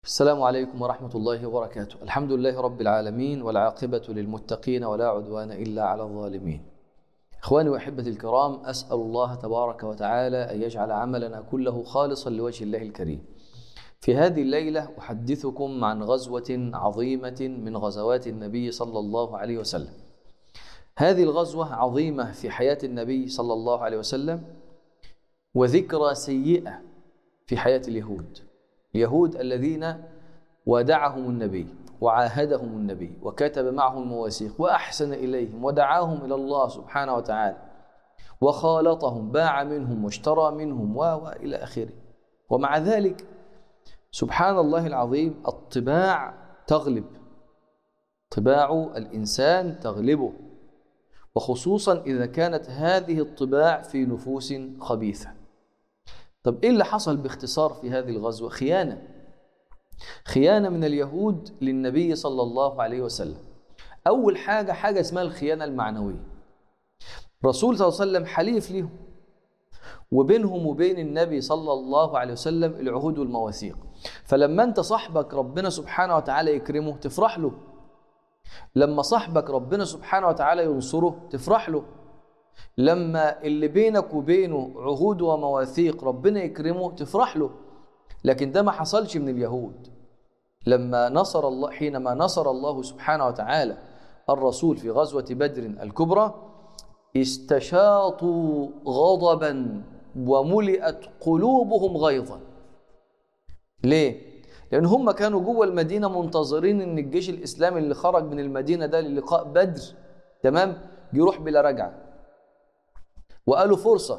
السلام عليكم ورحمة الله وبركاته الحمد لله رب العالمين والعاقبة للمتقين ولا عدوان إلا على الظالمين إخواني وأحبتي الكرام أسأل الله تبارك وتعالى أن يجعل عملنا كله خالصا لوجه الله الكريم في هذه الليلة أحدثكم عن غزوة عظيمة من غزوات النبي صلى الله عليه وسلم هذه الغزوة عظيمة في حياة النبي صلى الله عليه وسلم وذكرى سيئة في حياة اليهود اليهود الذين ودعهم النبي وعاهدهم النبي وكتب معهم المواثيق وأحسن إليهم ودعاهم إلى الله سبحانه وتعالى وخالطهم باع منهم واشترى منهم وإلى آخره ومع ذلك سبحان الله العظيم الطباع تغلب طباع الإنسان تغلبه وخصوصا إذا كانت هذه الطباع في نفوس خبيثة طب إيه اللي حصل باختصار في هذه الغزوة خيانة خيانة من اليهود للنبي صلى الله عليه وسلم أول حاجة حاجة اسمها الخيانة المعنوية رسول صلى الله عليه وسلم حليف ليهم وبينهم وبين النبي صلى الله عليه وسلم العهود والمواثيق فلما انت صاحبك ربنا سبحانه وتعالى يكرمه تفرح له لما صاحبك ربنا سبحانه وتعالى ينصره تفرح له لما اللي بينك وبينه عهود ومواثيق ربنا يكرمه تفرح له لكن ده ما حصلش من اليهود لما نصر الله حينما نصر الله سبحانه وتعالى الرسول في غزوة بدر الكبرى استشاطوا غضبا وملئت قلوبهم غيظا ليه؟ لأن هم كانوا جوه المدينة منتظرين إن الجيش الإسلامي اللي خرج من المدينة ده للقاء بدر تمام يروح بلا رجعة وقالوا فرصة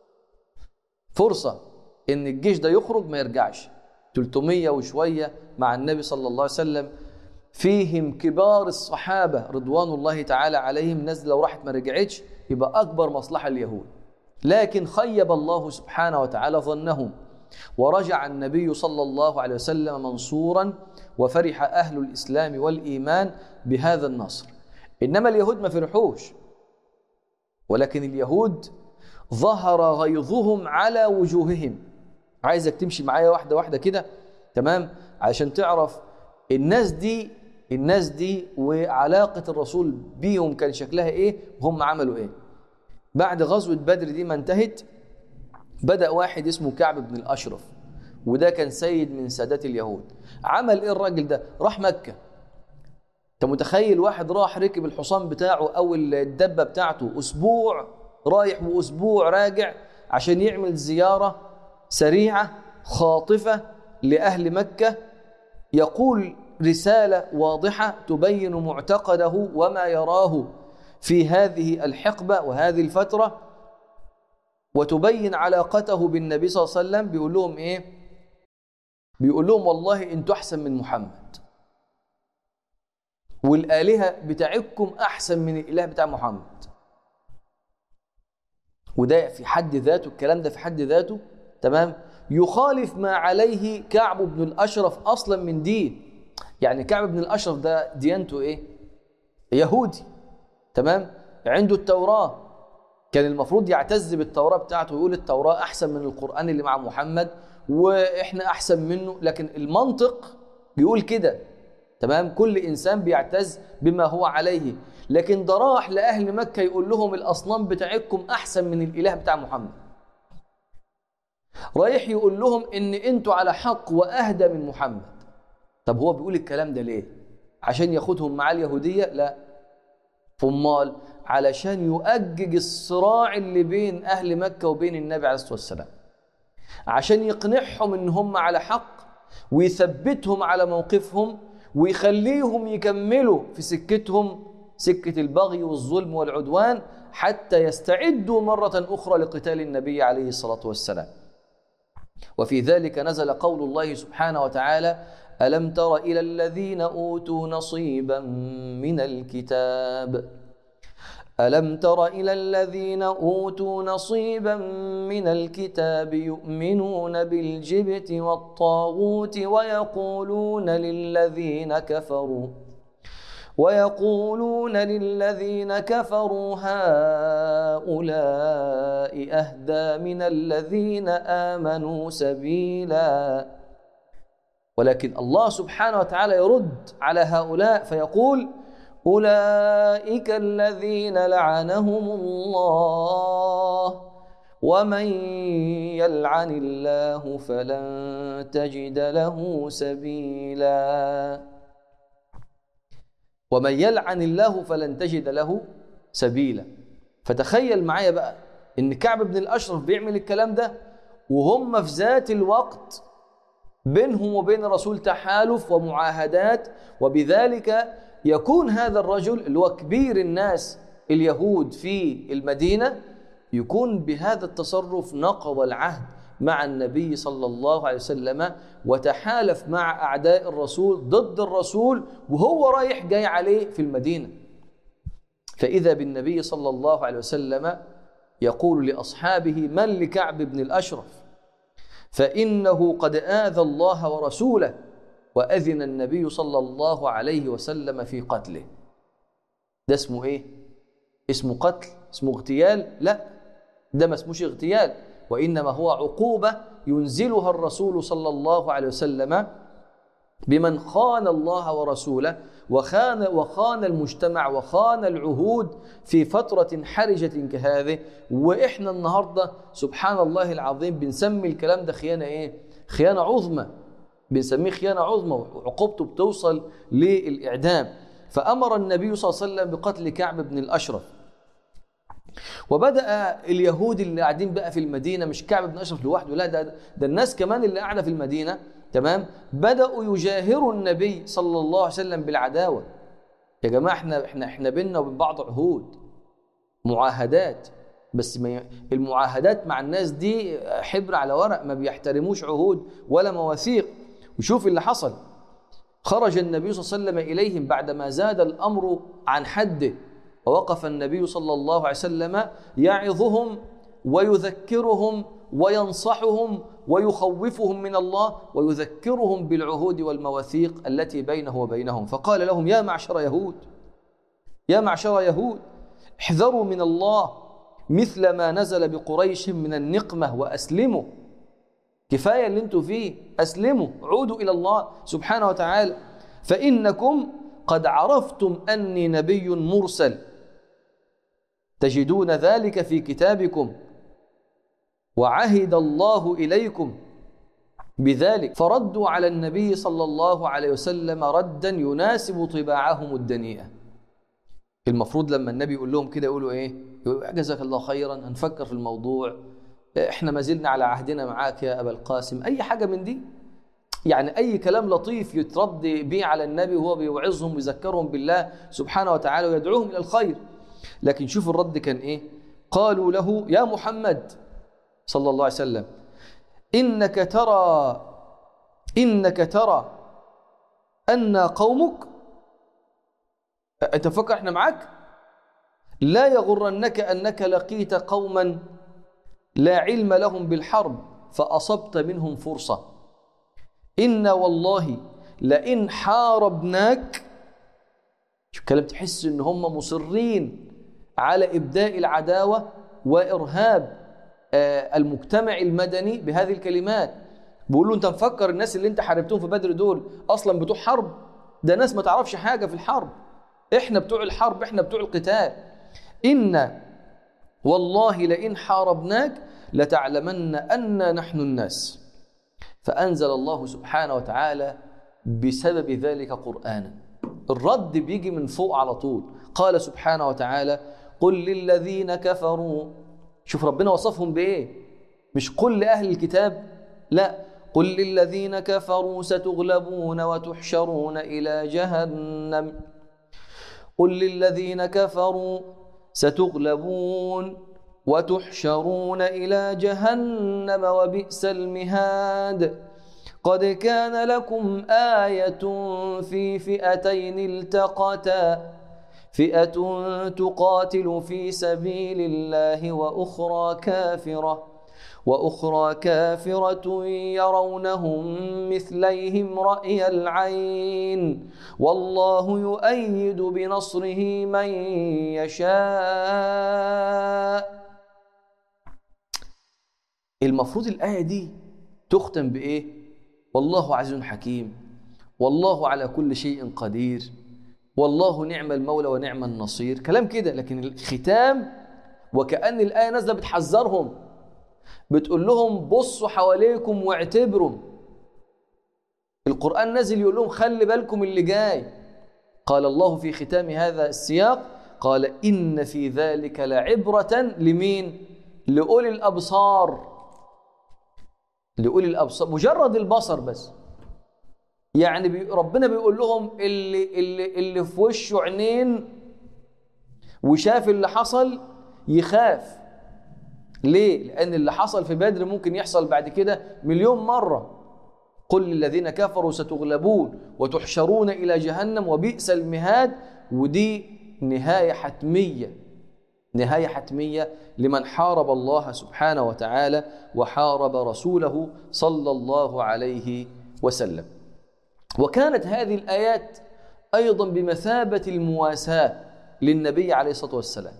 فرصة إن الجيش ده يخرج ما يرجعش 300 وشوية مع النبي صلى الله عليه وسلم فيهم كبار الصحابة رضوان الله تعالى عليهم ناس لو راحت ما رجعتش يبقى أكبر مصلحة اليهود لكن خيب الله سبحانه وتعالى ظنهم ورجع النبي صلى الله عليه وسلم منصورا وفرح أهل الإسلام والإيمان بهذا النصر إنما اليهود ما فرحوش ولكن اليهود ظهر غيظهم على وجوههم عايزك تمشي معايا واحدة واحدة كده تمام عشان تعرف الناس دي الناس دي وعلاقة الرسول بيهم كان شكلها ايه وهم عملوا ايه بعد غزوة بدر دي ما انتهت بدأ واحد اسمه كعب بن الأشرف وده كان سيد من سادات اليهود عمل ايه الراجل ده راح مكة انت متخيل واحد راح ركب الحصان بتاعه او الدبة بتاعته اسبوع رايح واسبوع راجع عشان يعمل زيارة سريعة خاطفة لأهل مكة يقول رسالة واضحة تبين معتقده وما يراه في هذه الحقبة وهذه الفترة وتبين علاقته بالنبي صلى الله عليه وسلم بيقول لهم ايه بيقول لهم والله انتوا احسن من محمد والآلهة بتاعتكم احسن من الاله بتاع محمد وده في حد ذاته الكلام ده في حد ذاته تمام يخالف ما عليه كعب بن الأشرف أصلا من دين يعني كعب بن الأشرف ده ديانته إيه يهودي تمام عنده التوراة كان المفروض يعتز بالتوراة بتاعته ويقول التوراة أحسن من القرآن اللي مع محمد وإحنا أحسن منه لكن المنطق بيقول كده تمام كل إنسان بيعتز بما هو عليه لكن ده راح لأهل مكة يقول لهم الأصنام بتاعتكم أحسن من الإله بتاع محمد رايح يقول لهم ان انتوا على حق واهدى من محمد طب هو بيقول الكلام ده ليه عشان ياخدهم معاه اليهوديه لا فمال علشان يؤجج الصراع اللي بين اهل مكه وبين النبي عليه الصلاه والسلام عشان يقنعهم ان هم على حق ويثبتهم على موقفهم ويخليهم يكملوا في سكتهم سكه البغي والظلم والعدوان حتى يستعدوا مره اخرى لقتال النبي عليه الصلاه والسلام وفي ذلك نزل قول الله سبحانه وتعالى ألم تر إلى الذين أوتوا نصيبا من الكتاب ألم تر إلى الذين أوتوا نصيبا من الكتاب يؤمنون بالجبت والطاغوت ويقولون للذين كفروا ويقولون للذين كفروا هؤلاء أهدى من الذين آمنوا سبيلا ولكن الله سبحانه وتعالى يرد على هؤلاء فيقول أولئك الذين لعنهم الله ومن يلعن الله فلن تجد له سبيلا ومن يلعن الله فلن تجد له سبيلا فتخيل معايا بقى ان كعب بن الاشرف بيعمل الكلام ده وهم في ذات الوقت بينهم وبين الرسول تحالف ومعاهدات وبذلك يكون هذا الرجل اللي هو كبير الناس اليهود في المدينه يكون بهذا التصرف نقض العهد مع النبي صلى الله عليه وسلم وتحالف مع اعداء الرسول ضد الرسول وهو رايح جاي عليه في المدينه فاذا بالنبي صلى الله عليه وسلم يقول لاصحابه من لكعب بن الاشرف فانه قد اذى الله ورسوله واذن النبي صلى الله عليه وسلم في قتله ده اسمه ايه اسمه قتل اسمه اغتيال لا ده ما اسموش اغتيال وانما هو عقوبه ينزلها الرسول صلى الله عليه وسلم بمن خان الله ورسوله وخان وخان المجتمع وخان العهود في فترة حرجة كهذه وإحنا النهاردة سبحان الله العظيم بنسمي الكلام ده خيانة إيه؟ خيانة عظمى بنسميه خيانة عظمى وعقوبته بتوصل للإعدام فأمر النبي صلى الله عليه وسلم بقتل كعب بن الأشرف وبدأ اليهود اللي قاعدين بقى في المدينة مش كعب بن أشرف لوحده لا ده, ده الناس كمان اللي قاعدة في المدينة تمام بدأوا يجاهروا النبي صلى الله عليه وسلم بالعداوة يا جماعة احنا احنا احنا بينا وبين بعض عهود معاهدات بس ما ي... المعاهدات مع الناس دي حبر على ورق ما بيحترموش عهود ولا مواثيق وشوف اللي حصل خرج النبي صلى الله عليه وسلم إليهم بعدما زاد الأمر عن حده ووقف النبي صلى الله عليه وسلم يعظهم ويذكرهم وينصحهم ويخوفهم من الله ويذكرهم بالعهود والمواثيق التي بينه وبينهم فقال لهم يا معشر يهود يا معشر يهود احذروا من الله مثل ما نزل بقريش من النقمة وأسلموا كفاية اللي انتوا فيه أسلموا عودوا إلى الله سبحانه وتعالى فإنكم قد عرفتم أني نبي مرسل تجدون ذلك في كتابكم وعهد الله إليكم بذلك فردوا على النبي صلى الله عليه وسلم ردا يناسب طباعهم الدنيئة المفروض لما النبي يقول لهم كده يقولوا ايه يقولوا جزاك الله خيرا هنفكر في الموضوع احنا ما زلنا على عهدنا معاك يا ابا القاسم اي حاجه من دي يعني اي كلام لطيف يترد به على النبي وهو بيوعظهم ويذكرهم بالله سبحانه وتعالى ويدعوهم الى الخير لكن شوفوا الرد كان ايه قالوا له يا محمد صلى الله عليه وسلم انك ترى انك ترى ان قومك انت فكر احنا معاك لا يغرنك انك لقيت قوما لا علم لهم بالحرب فاصبت منهم فرصه ان والله لئن حاربناك شوف كلام تحس ان هم مصرين على ابداء العداوه وارهاب المجتمع المدني بهذه الكلمات بيقول له انت مفكر الناس اللي انت حاربتهم في بدر دول اصلا بتوع حرب ده ناس ما تعرفش حاجه في الحرب احنا بتوع الحرب احنا بتوع القتال ان والله لئن حاربناك لتعلمن أن نحن الناس فأنزل الله سبحانه وتعالى بسبب ذلك قرآنا الرد بيجي من فوق على طول قال سبحانه وتعالى قل للذين كفروا شوف ربنا وصفهم بإيه مش قل لأهل الكتاب لا قل للذين كفروا ستغلبون وتحشرون إلى جهنم قل للذين كفروا ستغلبون وتحشرون إلى جهنم وبئس المهاد قد كان لكم آية في فئتين التقتا فئة تقاتل في سبيل الله وأخرى كافرة وأخرى كافرة يرونهم مثليهم رأي العين والله يؤيد بنصره من يشاء المفروض الآية دي تختم بإيه؟ والله عزيز حكيم والله على كل شيء قدير والله نعم المولى ونعم النصير كلام كده لكن الختام وكأن الآية نازلة بتحذرهم بتقول لهم بصوا حواليكم واعتبروا القرآن نازل يقول لهم خلي بالكم اللي جاي قال الله في ختام هذا السياق قال إن في ذلك لعبرة لمين؟ لأولي الأبصار لأولي الأبصار مجرد البصر بس يعني بي ربنا بيقول لهم اللي, اللي, اللي في وشه عينين وشاف اللي حصل يخاف ليه؟ لأن اللي حصل في بدر ممكن يحصل بعد كده مليون مرة قل للذين كفروا ستغلبون وتحشرون إلى جهنم وبئس المهاد ودي نهاية حتمية نهاية حتمية لمن حارب الله سبحانه وتعالى وحارب رسوله صلى الله عليه وسلم وكانت هذه الآيات أيضا بمثابة المواساة للنبي عليه الصلاة والسلام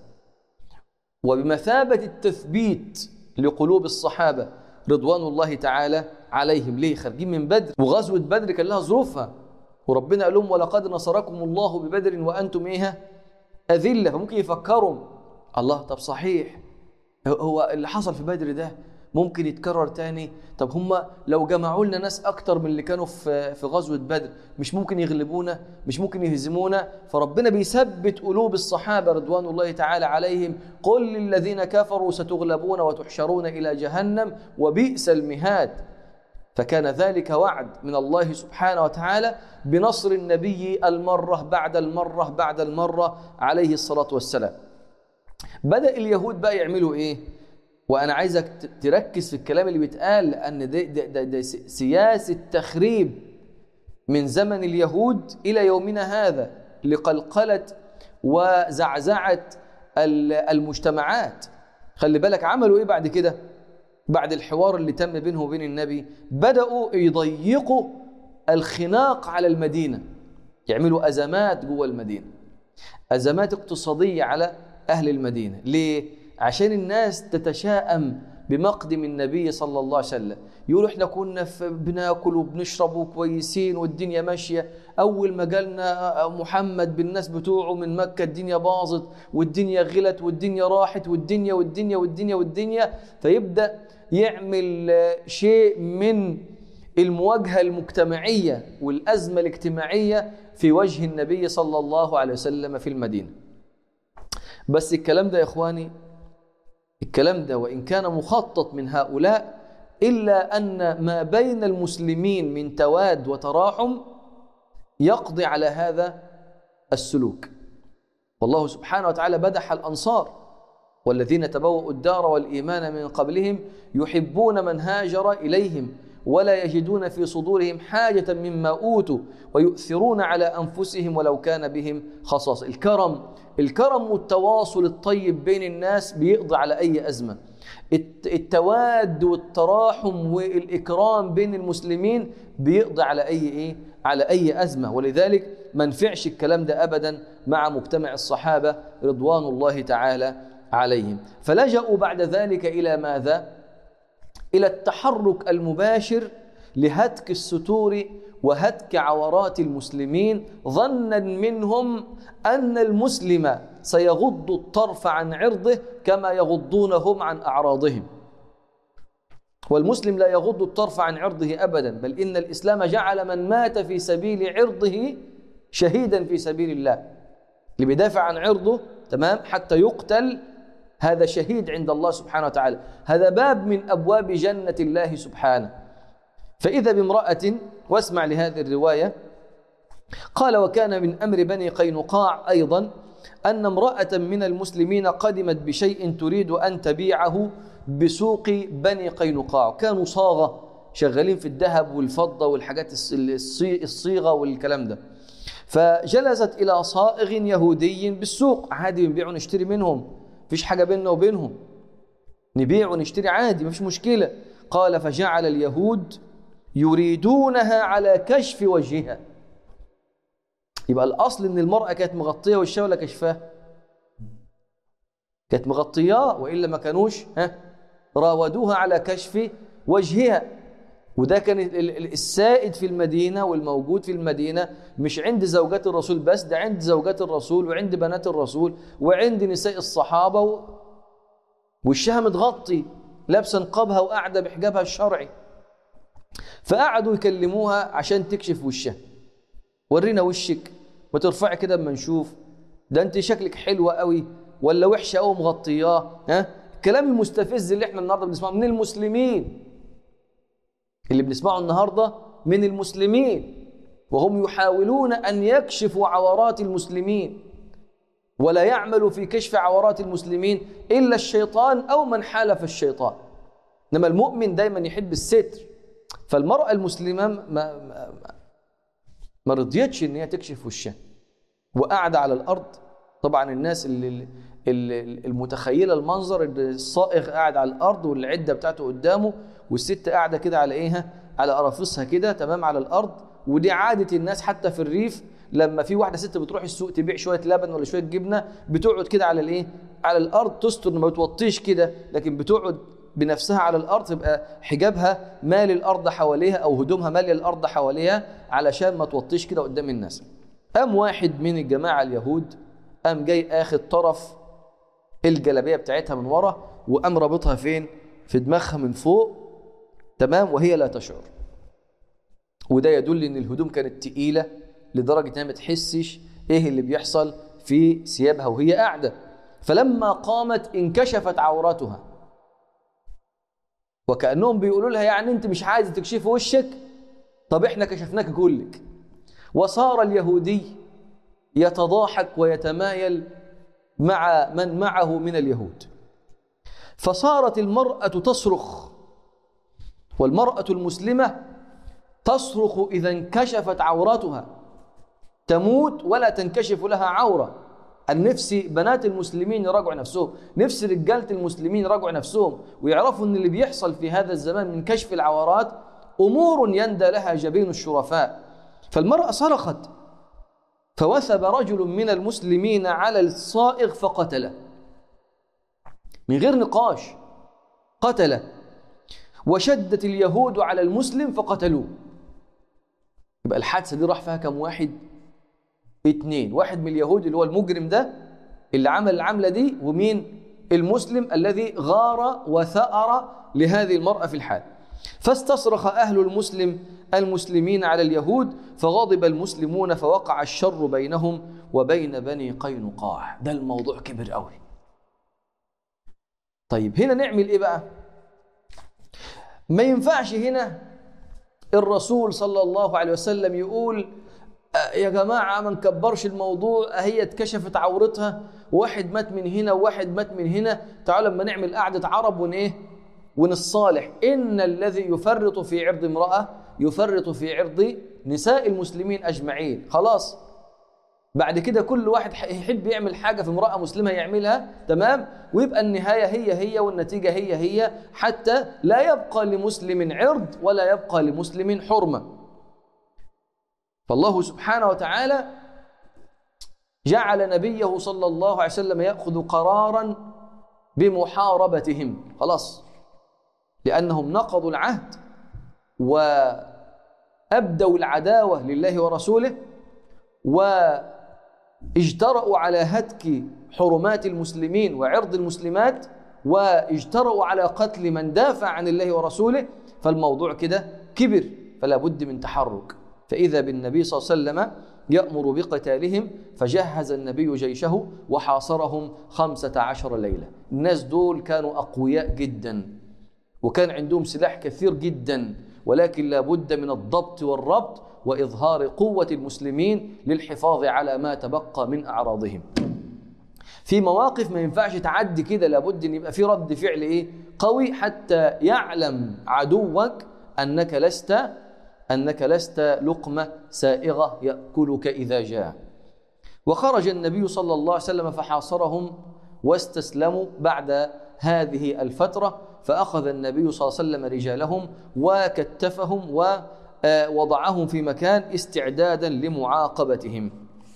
وبمثابة التثبيت لقلوب الصحابة رضوان الله تعالى عليهم ليه خارجين من بدر وغزوة بدر كان لها ظروفها وربنا قال لهم ولقد نصركم الله ببدر وأنتم إيه أذلة فممكن يفكروا الله طب صحيح هو اللي حصل في بدر ده ممكن يتكرر تاني طب هم لو جمعوا لنا ناس اكتر من اللي كانوا في في غزوه بدر مش ممكن يغلبونا مش ممكن يهزمونا فربنا بيثبت قلوب الصحابه رضوان الله تعالى عليهم قل للذين كفروا ستغلبون وتحشرون الى جهنم وبئس المهاد فكان ذلك وعد من الله سبحانه وتعالى بنصر النبي المره بعد المره بعد المره عليه الصلاه والسلام بدا اليهود بقى يعملوا ايه وانا عايزك تركز في الكلام اللي بيتقال لان ده, ده, ده, ده سياسه تخريب من زمن اليهود الى يومنا هذا لقلقله وزعزعه المجتمعات خلي بالك عملوا ايه بعد كده بعد الحوار اللي تم بينه وبين النبي بداوا يضيقوا الخناق على المدينه يعملوا ازمات جوه المدينه ازمات اقتصاديه على اهل المدينه ليه عشان الناس تتشائم بمقدم النبي صلى الله عليه وسلم يقولوا احنا كنا بناكل وبنشرب وكويسين والدنيا ماشيه اول ما جالنا محمد بالناس بتوعه من مكه الدنيا باظت والدنيا غلت والدنيا راحت والدنيا والدنيا والدنيا والدنيا فيبدا يعمل شيء من المواجهه المجتمعيه والازمه الاجتماعيه في وجه النبي صلى الله عليه وسلم في المدينه بس الكلام ده يا اخواني الكلام ده وإن كان مخطط من هؤلاء إلا أن ما بين المسلمين من تواد وتراحم يقضي على هذا السلوك والله سبحانه وتعالى بدح الأنصار والذين تبوأوا الدار والإيمان من قبلهم يحبون من هاجر إليهم ولا يجدون في صدورهم حاجة مما أوتوا ويؤثرون على أنفسهم ولو كان بهم خصاص الكرم الكرم والتواصل الطيب بين الناس بيقضي على أي أزمة التواد والتراحم والإكرام بين المسلمين بيقضي على أي إيه؟ على أي أزمة ولذلك ما نفعش الكلام ده أبدا مع مجتمع الصحابة رضوان الله تعالى عليهم فلجأوا بعد ذلك إلى ماذا؟ إلى التحرك المباشر لهتك الستور وهتك عورات المسلمين ظنا منهم أن المسلم سيغض الطرف عن عرضه كما يغضون هم عن أعراضهم والمسلم لا يغض الطرف عن عرضه أبدا بل إن الإسلام جعل من مات في سبيل عرضه شهيدا في سبيل الله اللي بيدافع عن عرضه تمام حتى يقتل هذا شهيد عند الله سبحانه وتعالى هذا باب من أبواب جنة الله سبحانه فإذا بامرأة واسمع لهذه الرواية قال وكان من أمر بني قينقاع أيضا أن امرأة من المسلمين قدمت بشيء تريد أن تبيعه بسوق بني قينقاع كانوا صاغة شغالين في الذهب والفضة والحاجات الصيغة والكلام ده فجلست إلى صائغ يهودي بالسوق عادي بنبيع ونشتري منهم فيش حاجة بيننا وبينهم نبيع ونشتري عادي مفيش مشكلة قال فجعل اليهود يريدونها على كشف وجهها يبقى الأصل إن المرأة كانت مغطية وشها ولا كشفاه كانت مغطياه وإلا ما كانوش ها راودوها على كشف وجهها وده كان ال- ال- السائد في المدينة والموجود في المدينة مش عند زوجات الرسول بس ده عند زوجات الرسول وعند بنات الرسول وعند نساء الصحابة و... وشها متغطي لابسه نقابها وقاعدة بحجابها الشرعي فقعدوا يكلموها عشان تكشف وشها ورينا وشك ما ترفعي كده اما نشوف ده انت شكلك حلوة قوي ولا وحشة قوي مغطياه ها الكلام المستفز اللي احنا النهارده بنسمعه من المسلمين اللي بنسمعه النهارده من المسلمين وهم يحاولون ان يكشفوا عورات المسلمين ولا يعمل في كشف عورات المسلمين الا الشيطان او من حالف الشيطان انما المؤمن دايما يحب الستر فالمراه المسلمه ما ما, ما رضيتش ان هي تكشف وشها وقاعده على الارض طبعا الناس اللي اللي المتخيله المنظر ان الصائغ قاعد على الارض والعده بتاعته قدامه والست قاعده كده على ايه على قرافصها كده تمام على الارض ودي عاده الناس حتى في الريف لما في واحده ست بتروح السوق تبيع شويه لبن ولا شويه جبنه بتقعد كده على الايه على الارض تستر ما بتوطيش كده لكن بتقعد بنفسها على الارض تبقى حجابها مالي الارض حواليها او هدومها ماليه الارض حواليها علشان ما توطيش كده قدام الناس قام واحد من الجماعه اليهود قام جاي اخد طرف الجلابيه بتاعتها من ورا وقام رابطها فين في دماغها من فوق تمام وهي لا تشعر وده يدل ان الهدوم كانت تقيله لدرجه انها ما تحسش ايه اللي بيحصل في ثيابها وهي قاعده فلما قامت انكشفت عورتها وكانهم بيقولوا لها يعني انت مش عايزه تكشفي وشك طب احنا كشفناك كلك وصار اليهودي يتضاحك ويتمايل مع من معه من اليهود فصارت المراه تصرخ والمراه المسلمه تصرخ اذا انكشفت عورتها تموت ولا تنكشف لها عوره النفس بنات المسلمين يراجعوا نفسهم نفس رجاله المسلمين يراجعوا نفسهم ويعرفوا ان اللي بيحصل في هذا الزمان من كشف العورات امور يندى لها جبين الشرفاء فالمراه صرخت فوثب رجل من المسلمين على الصائغ فقتله من غير نقاش قتله وشدت اليهود على المسلم فقتلوه يبقى الحادثه دي راح فيها كم واحد اتنين واحد من اليهود اللي هو المجرم ده اللي عمل العمله دي ومين المسلم الذي غار وثأر لهذه المرأة في الحال فاستصرخ أهل المسلم المسلمين على اليهود فغضب المسلمون فوقع الشر بينهم وبين بني قينقاع ده الموضوع كبر قوي طيب هنا نعمل ايه بقى ما ينفعش هنا الرسول صلى الله عليه وسلم يقول يا جماعة ما نكبرش الموضوع هي اتكشفت عورتها واحد مات من هنا وواحد مات من هنا تعالوا لما نعمل قعدة عرب ون ايه ونصالح إن الذي يفرط في عرض امرأة يفرط في عرض نساء المسلمين أجمعين خلاص بعد كده كل واحد يحب يعمل حاجة في امرأة مسلمة يعملها تمام ويبقى النهاية هي هي والنتيجة هي هي حتى لا يبقى لمسلم عرض ولا يبقى لمسلم حرمة فالله سبحانه وتعالى جعل نبيه صلى الله عليه وسلم يأخذ قرارا بمحاربتهم خلاص لأنهم نقضوا العهد وأبدوا العداوة لله ورسوله واجترأوا على هتك حرمات المسلمين وعرض المسلمات واجترأوا على قتل من دافع عن الله ورسوله فالموضوع كده كبر فلا بد من تحرك فإذا بالنبي صلى الله عليه وسلم يأمر بقتالهم فجهز النبي جيشه وحاصرهم خمسة عشر ليلة الناس دول كانوا أقوياء جدا وكان عندهم سلاح كثير جدا ولكن لا بد من الضبط والربط وإظهار قوة المسلمين للحفاظ على ما تبقى من أعراضهم في مواقف ما ينفعش تعدي كده لابد ان يبقى في رد فعل ايه قوي حتى يعلم عدوك انك لست انك لست لقمه سائغه ياكلك اذا جاء وخرج النبي صلى الله عليه وسلم فحاصرهم واستسلموا بعد هذه الفتره فاخذ النبي صلى الله عليه وسلم رجالهم وكتفهم ووضعهم في مكان استعدادا لمعاقبتهم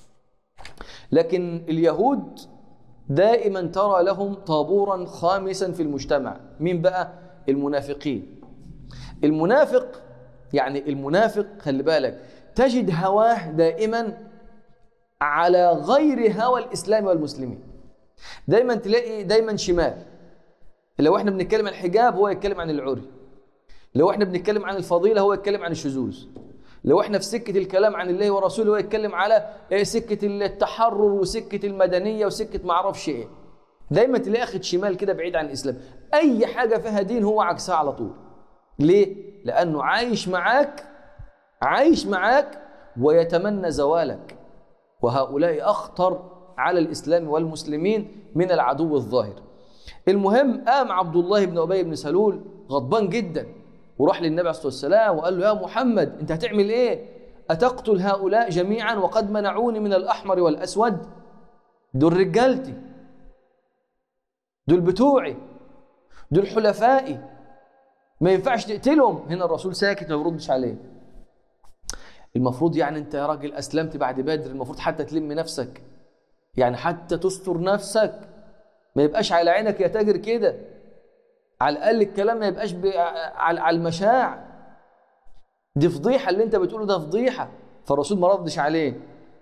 لكن اليهود دائما ترى لهم طابورا خامسا في المجتمع مين بقى المنافقين المنافق يعني المنافق خلي بالك تجد هواه دائما على غير هوى الإسلام والمسلمين دايما تلاقي دايما شمال لو احنا بنتكلم عن الحجاب هو يتكلم عن العري لو احنا بنتكلم عن الفضيلة هو يتكلم عن الشذوذ لو احنا في سكة الكلام عن الله ورسوله هو يتكلم على سكة التحرر وسكة المدنية وسكة ما اعرفش ايه دايما تلاقي اخد شمال كده بعيد عن الاسلام اي حاجة فيها دين هو عكسها على طول ليه لانه عايش معاك عايش معاك ويتمنى زوالك وهؤلاء اخطر على الاسلام والمسلمين من العدو الظاهر المهم قام عبد الله بن ابي بن سلول غضبان جدا وراح للنبي عليه الصلاه والسلام وقال له يا محمد انت هتعمل ايه اتقتل هؤلاء جميعا وقد منعوني من الاحمر والاسود دول رجالتي دول بتوعي دول حلفائي ما ينفعش تقتلهم هنا الرسول ساكت ما بيردش عليه المفروض يعني انت يا راجل اسلمت بعد بدر المفروض حتى تلم نفسك يعني حتى تستر نفسك ما يبقاش على عينك يا تاجر كده على الاقل الكلام ما يبقاش ب... على على المشاع دي فضيحه اللي انت بتقوله ده فضيحه فالرسول ما ردش عليه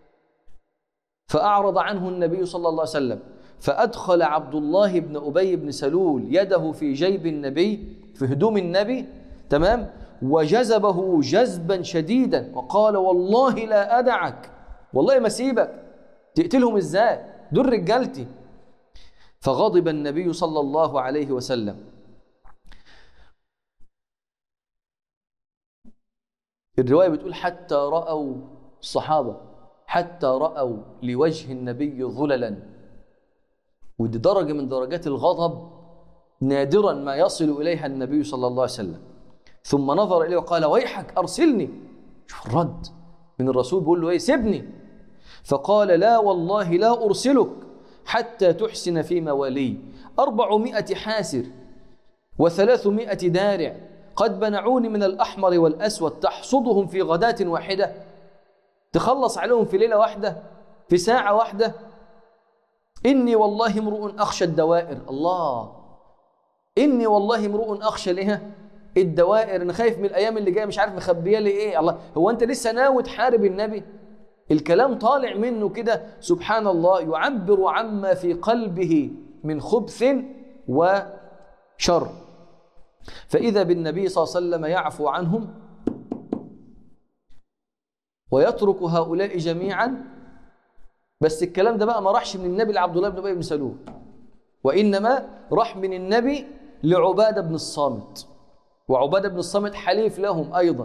فاعرض عنه النبي صلى الله عليه وسلم فادخل عبد الله بن ابي بن سلول يده في جيب النبي في هدوم النبي تمام وجذبه جذبا شديدا وقال والله لا ادعك والله ما سيبك تقتلهم ازاي دول رجالتي فغضب النبي صلى الله عليه وسلم الرواية بتقول حتى رأوا الصحابة حتى رأوا لوجه النبي ظللا ودي درجة من درجات الغضب نادرا ما يصل إليها النبي صلى الله عليه وسلم ثم نظر إليه وقال ويحك أرسلني شوف الرد من الرسول بيقول له إيه سيبني فقال لا والله لا أرسلك حتى تحسن في موالي أربعمائة حاسر وثلاثمائة دارع قد منعوني من الأحمر والأسود تحصدهم في غداة واحدة تخلص عليهم في ليلة واحدة في ساعة واحدة إني والله امرؤ أخشى الدوائر الله إني والله امرؤ أخشى لها الدوائر أنا خايف من الأيام اللي جاية مش عارف مخبية لي إيه الله هو أنت لسه ناوي تحارب النبي الكلام طالع منه كده سبحان الله يعبر عما في قلبه من خبث وشر فإذا بالنبي صلى الله عليه وسلم يعفو عنهم ويترك هؤلاء جميعا بس الكلام ده بقى ما راحش من النبي لعبد الله بن ابي بن سلول وانما راح من النبي لعباده بن الصامت وعباده بن الصامت حليف لهم ايضا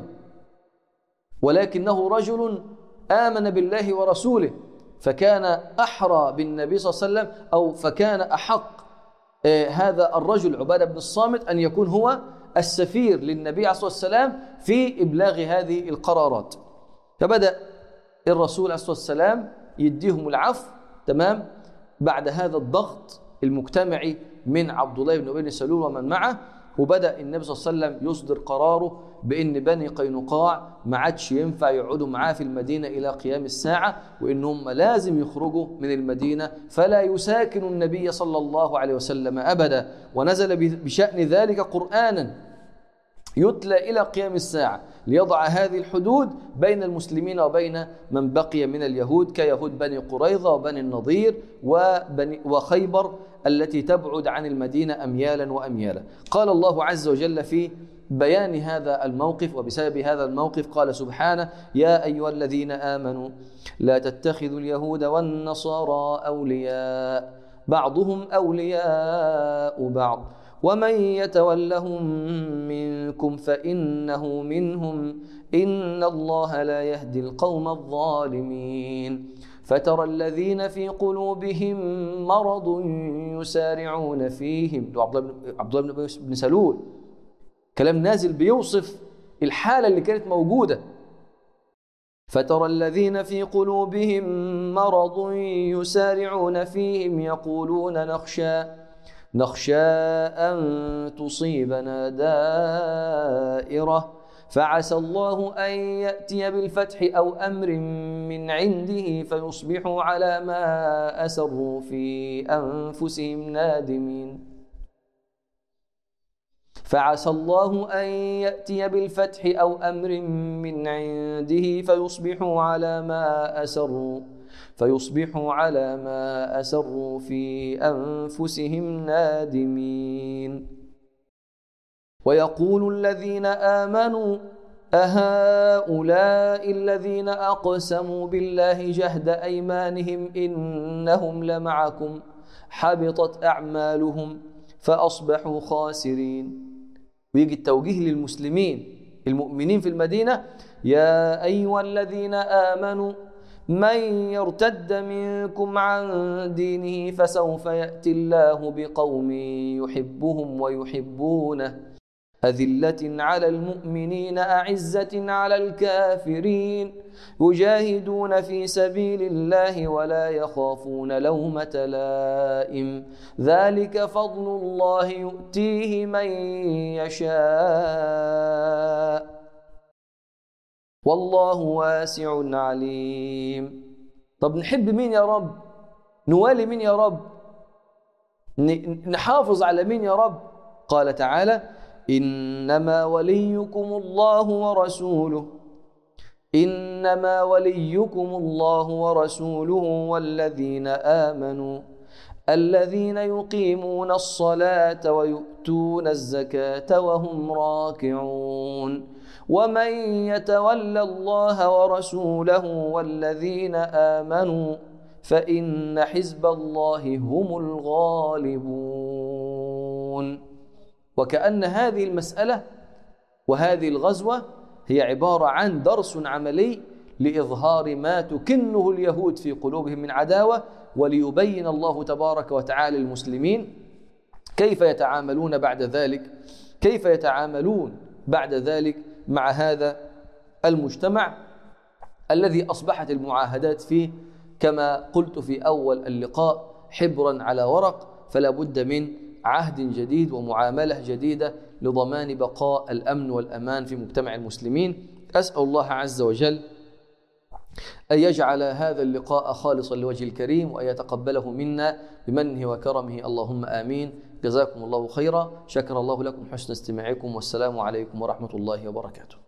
ولكنه رجل امن بالله ورسوله فكان احرى بالنبي صلى الله عليه وسلم او فكان احق آه هذا الرجل عباده بن الصامت ان يكون هو السفير للنبي عليه الصلاه والسلام في ابلاغ هذه القرارات فبدا الرسول عليه الصلاه والسلام يديهم العفو تمام بعد هذا الضغط المجتمعي من عبد الله بن ابي بن سلول ومن معه وبدا النبي صلى الله عليه وسلم يصدر قراره بان بني قينقاع ما عادش ينفع يقعدوا معاه في المدينه الى قيام الساعه وانهم لازم يخرجوا من المدينه فلا يساكن النبي صلى الله عليه وسلم ابدا ونزل بشان ذلك قرانا يتلى الى قيام الساعه ليضع هذه الحدود بين المسلمين وبين من بقي من اليهود كيهود بني قريظه وبني النضير وبني وخيبر التي تبعد عن المدينه اميالا واميالا. قال الله عز وجل في بيان هذا الموقف وبسبب هذا الموقف قال سبحانه يا ايها الذين امنوا لا تتخذوا اليهود والنصارى اولياء بعضهم اولياء بعض ومن يتولهم منكم فانه منهم ان الله لا يهدي القوم الظالمين فترى الذين في قلوبهم مرض يسارعون فيهم عبد الله بن سلول كلام نازل بيوصف الحاله اللي كانت موجوده فترى الذين في قلوبهم مرض يسارعون فيهم يقولون نخشى نخشى ان تصيبنا دائره فعسى الله ان ياتي بالفتح او امر من عنده فيصبحوا على ما اسروا في انفسهم نادمين فعسى الله أن يأتي بالفتح أو أمر من عنده فيصبحوا على ما أسروا فيصبحوا على ما أسروا في أنفسهم نادمين ويقول الذين آمنوا أهؤلاء الذين أقسموا بالله جهد أيمانهم إنهم لمعكم حبطت أعمالهم فأصبحوا خاسرين ويجي التوجيه للمسلمين المؤمنين في المدينة يا أيها الذين آمنوا من يرتد منكم عن دينه فسوف يأتي الله بقوم يحبهم ويحبونه أذلة على المؤمنين أعزة على الكافرين يجاهدون في سبيل الله ولا يخافون لومة لائم ذلك فضل الله يؤتيه من يشاء والله واسع عليم طب نحب مين يا رب نوالي مين يا رب نحافظ على مين يا رب قال تعالى إنما وليكم الله ورسوله إنما وليكم الله ورسوله والذين آمنوا الذين يقيمون الصلاة ويؤتون الزكاة وهم راكعون ومن يتول الله ورسوله والذين آمنوا فإن حزب الله هم الغالبون وكأن هذه المسألة وهذه الغزوة هي عبارة عن درس عملي لإظهار ما تكنه اليهود في قلوبهم من عداوة وليبين الله تبارك وتعالى للمسلمين كيف يتعاملون بعد ذلك كيف يتعاملون بعد ذلك مع هذا المجتمع الذي أصبحت المعاهدات فيه كما قلت في أول اللقاء حبرا على ورق فلا بد من عهد جديد ومعاملة جديدة لضمان بقاء الأمن والأمان في مجتمع المسلمين أسأل الله عز وجل أن يجعل هذا اللقاء خالصا لوجه الكريم وأن يتقبله منا بمنه وكرمه اللهم آمين جزاكم الله خيرا شكر الله لكم حسن استماعكم والسلام عليكم ورحمة الله وبركاته